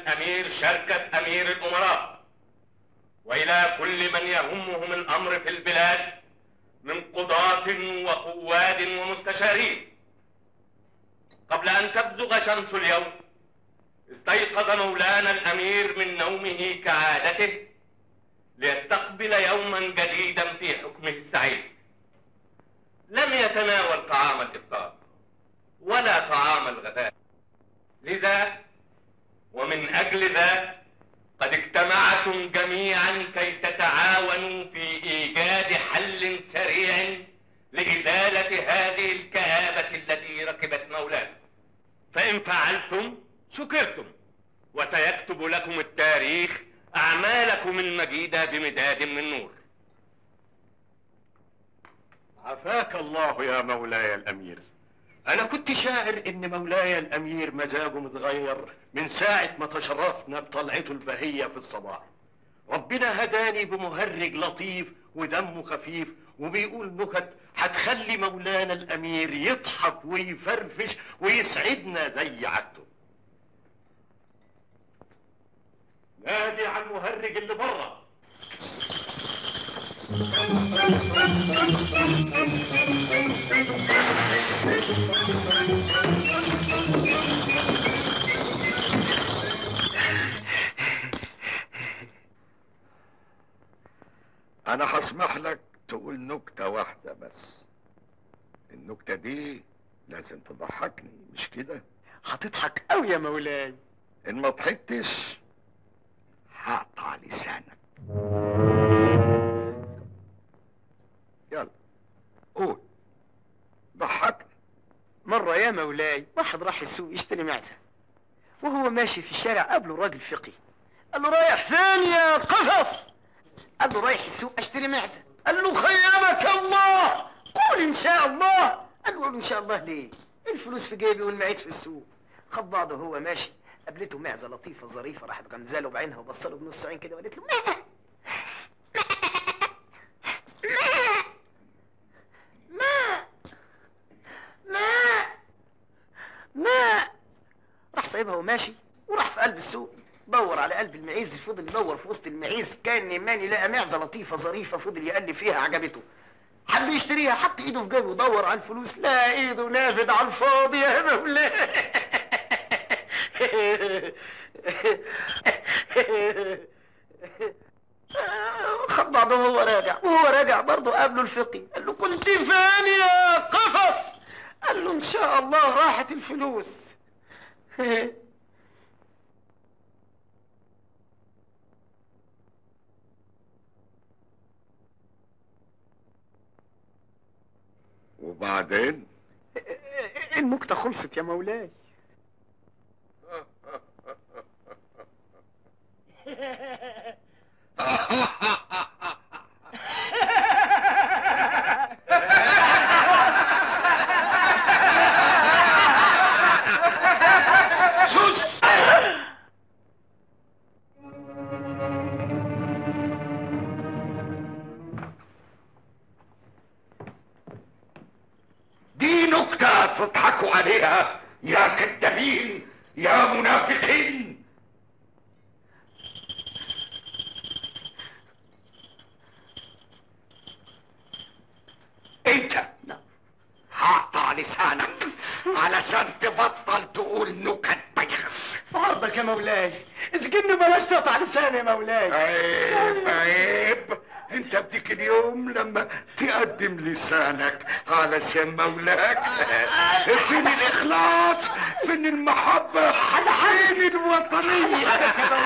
الأمير شركس أمير الأمراء وإلى كل من يهمهم الأمر في البلاد من قضاة وقواد ومستشارين قبل أن تبزغ شمس اليوم استيقظ مولانا الأمير من نومه كعادته ليستقبل يوما جديدا في حكمه السعيد لم يتناول طعام الإفطار ولا طعام الغداء لذا ومن أجل ذا قد اجتمعتم جميعا كي تتعاونوا في إيجاد حل سريع لإزالة هذه الكآبة التي ركبت مولانا فإن فعلتم شكرتم وسيكتب لكم التاريخ أعمالكم المجيدة بمداد من نور عفاك الله يا مولاي الأمير أنا كنت شاعر إن مولاي الأمير مزاجه متغير من ساعة ما تشرفنا بطلعته البهية في الصباح ربنا هداني بمهرج لطيف ودمه خفيف وبيقول نكت هتخلي مولانا الأمير يضحك ويفرفش ويسعدنا زي عادته نادي على المهرج اللي بره انا هسمح لك تقول نكتة واحدة بس النكتة دي لازم تضحكني مش كده هتضحك قوي يا مولاي ان ما ضحكتش هقطع لسانك يلا قول ضحكني مرة يا مولاي واحد راح السوق يشتري معزة وهو ماشي في الشارع قابله راجل فقي قال له رايح فين يا قفص قال له رايح السوق اشتري معزة قال له خيرك الله قول ان شاء الله قال له قول ان شاء الله ليه الفلوس في جيبي والمعيز في السوق خد بعضه وهو ماشي قابلته معزة لطيفة ظريفة راحت غمزاله بعينها وبصله بنص عين كده وقالت له ما ما ما ما راح سايبها وماشي وراح في قلب السوق دور على قلب المعيز فضل يدور في وسط المعيز كان ماني لقى معزه لطيفه ظريفه فضل يقلب فيها عجبته حب يشتريها حط ايده في جيبه ودور على الفلوس لا ايده نافد على الفاضي يا مولاي خد بعضه وهو راجع وهو راجع برضه قابله الفقي قال له كنت فين يا قفص قال له ان شاء الله راحت الفلوس وبعدين النكتة خلصت يا مولاي سوس دي نكتة تضحكوا عليها يا كذابين يا منافقين انت هقطع لسانك علشان تبطل تقول نكت بايخة في عرضك يا مولاي اسجن بلاش تقطع لساني يا مولاي عيب عيب انت بديك اليوم لما تقدم لسانك علشان مولاك فين الاخلاص فين المحبة فين الوطنية